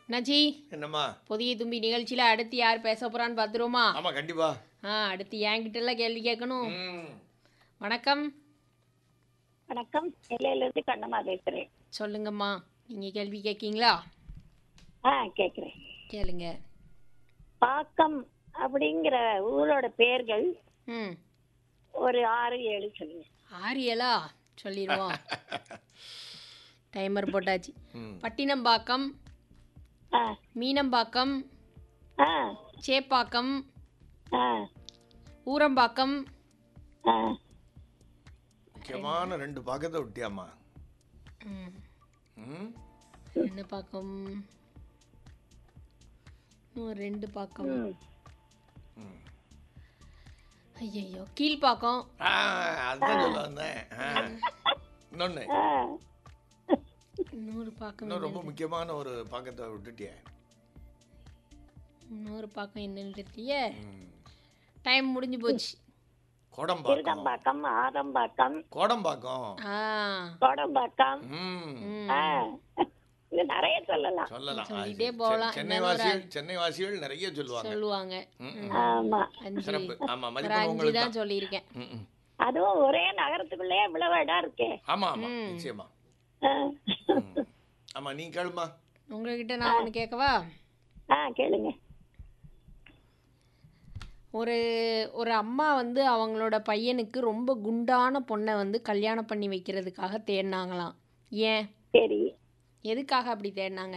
அண்ணாச்சி என்னம்மா புதிய தும்பி நிகழ்ச்சியில் அடுத்து யார் பேச போகிறான்னு பார்த்துருவோமா ஆமா கண்டிப்பா ஆ அடுத்து என்கிட்ட எல்லாம் கேள்வி கேட்கணும் ம். வணக்கம் வணக்கம் நெல்லையிலிருந்து கண்ணம்மா பேசுறேன் சொல்லுங்கம்மா நீங்கள் கேள்வி கேட்கீங்களா ஆ கேக்குறேன் கேளுங்க பாக்கம் அப்படிங்கிற ஊரோட பேர்கள் ம் ஒரு ஆறு ஏழு சொல்லுங்க ஆரியலா சொல்லிடுவோம் டைமர் போட்டாச்சு ம். பட்டினம்பாக்கம் ஆ மீனம்பாக்கம் ஆ சேப்பாக்கம் ஆ ஊரம்பாக்கம் ஆ முக்கியமான ரெண்டு பக்கத்தை விட்டியாம்மா ம், ம் என்ன பாக்கம் இன்னும் ரெண்டு பாக்கம் ம். ம். ஐயையோ கீழ்ப்பாக்கம் ஆ, அதுதான் சொல்ல வந்தேன் ஆ. இன்னொன்னு ஆ இன்னொரு பாக்கம் இன்னும் ரொம்ப முக்கியமான ஒரு பக்கத்தை விட்டுட்டியே இன்னொரு பாக்கம் என்னன்னு தெரியல ம். டைம் முடிஞ்சு போச்சு கோடம்பாக்கம் திருடம்பாக்கம் ஆதம்பாக்கம் கோடம்பாக்கம் ஆ கோடம்பாக்கம் ம் ம். ஆ இது நிறைய சொல்லலாம் சொல்லலாம் சொல்லிட்டே ஆ, போகலாம். செ- சென்னை இன்னொரு வாசிகள் சென்னை வாசிகள் நிறைய சொல்லுவாங்க சொல்லுவாங்க ம், ம். ஆமா அஞ்சு சிறப்பு ஆமா ஒரு மதிப்பெண் அஞ்சு உங்களுக்கு தான் தான் சொல்லியிருக்கேன் ம், ம். அதுவும் ஒரே நகரத்துக்குள்ளே இவ்வளவு இடம் இருக்கே ஆமா ஆமா ம். நிச்சயமா ஆ. ம். ஆமா நீ கேளுமா உங்ககிட்ட நான் ஒன்று கேட்கவா ஆ கேளுங்க ஒரு ஒரு அம்மா வந்து அவங்களோட பையனுக்கு ரொம்ப குண்டான பொண்ணை வந்து கல்யாணம் பண்ணி வைக்கிறதுக்காக தேடினாங்களாம் ஏன் சரி எதுக்காக அப்படி தேடினாங்க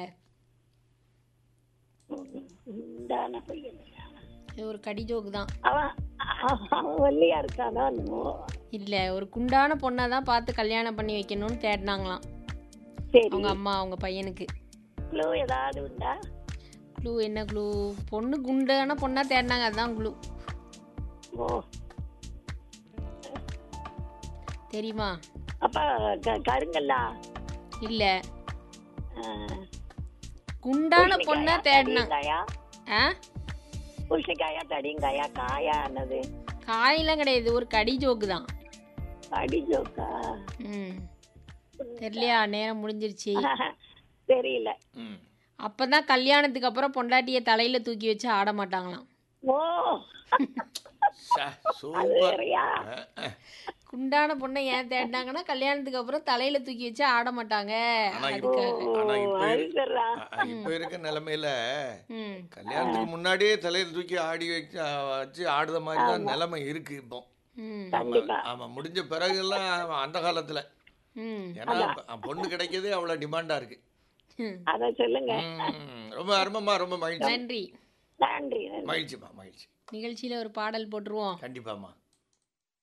உண்டான பையன் இது ஒரு கடி ஜோக்கு தான் அவன் அவன் அவன் ஒல்லியா இருக்கானோ என்னமோ இல்லை ஒரு குண்டான பொண்ணை தான் பார்த்து கல்யாணம் பண்ணி வைக்கணும்னு தேடினாங்களாம் சரி அவங்க அம்மா அவங்க பையனுக்கு க்ளூ ஏதாவது உண்டா க்ளூ என்ன க்ளூ பொண்ணு குண்டான பொண்ணாக தேடினாங்க அதுதான் க்ளூ ஓ தெரியுமா அப்ப க- கருங்கல்லா இல்லை ஆ, குண்டான பொண்ணை தேடினாங்க தடியங்காயா ஆ புருஷக்காயா தடியங்காயா காயா என்னது காயெல்லாம் கிடையாது ஒரு கடி ஜோக்கு தான் அடி ஜோக்கா ம் தெரியலையா நேரம் முடிஞ்சிருச்சு தெரியல ம் அப்போ தான் கல்யாணத்துக்கு அப்புறம் பொண்டாட்டியை தலையில் தூக்கி வச்சு ஆட மாட்டாங்களாம் ஓ ச, அது சூப்பர் வேறயா ஆ, ஆ. குண்டான பொண்ணை ஏன் தேடினாங்கன்னா கல்யாணத்துக்கு அப்புறம் தலையில் தூக்கி வச்சு ஆட மாட்டாங்க ஆனா இப்போ அதுக்காக ஆனா இப்போ அது இரு- சரிடா. ஆ, ஆ, இப்போ இருக்க நிலைமையில ம் கல்யாணத்துக்கு முன்னாடியே தலையில தூக்கி ஆடி வச்சு ஆ, வச்சு ஆடுற மாதிரி தான் நிலைமை இருக்கு இப்போ ம் கண்டிப்பா ஆமா முடிஞ்ச பிறகுலாம் அந்த காலத்துல ம் ஏன்னா இப்ப பொண்ணு கிடைக்கிறதே அவ்வளவு டிமாண்டா இருக்கு ம். அத சொல்லுங்க ம், ரொம்ப அருமமா ரொம்ப மகிழ்ச்சி நன்றி நன்றி நன்றி மகிழ்ச்சிமா மகிழ்ச்சி நிகழ்ச்சியில் ஒரு பாடல் போட்டுருவோம் கண்டிப்பாம்மா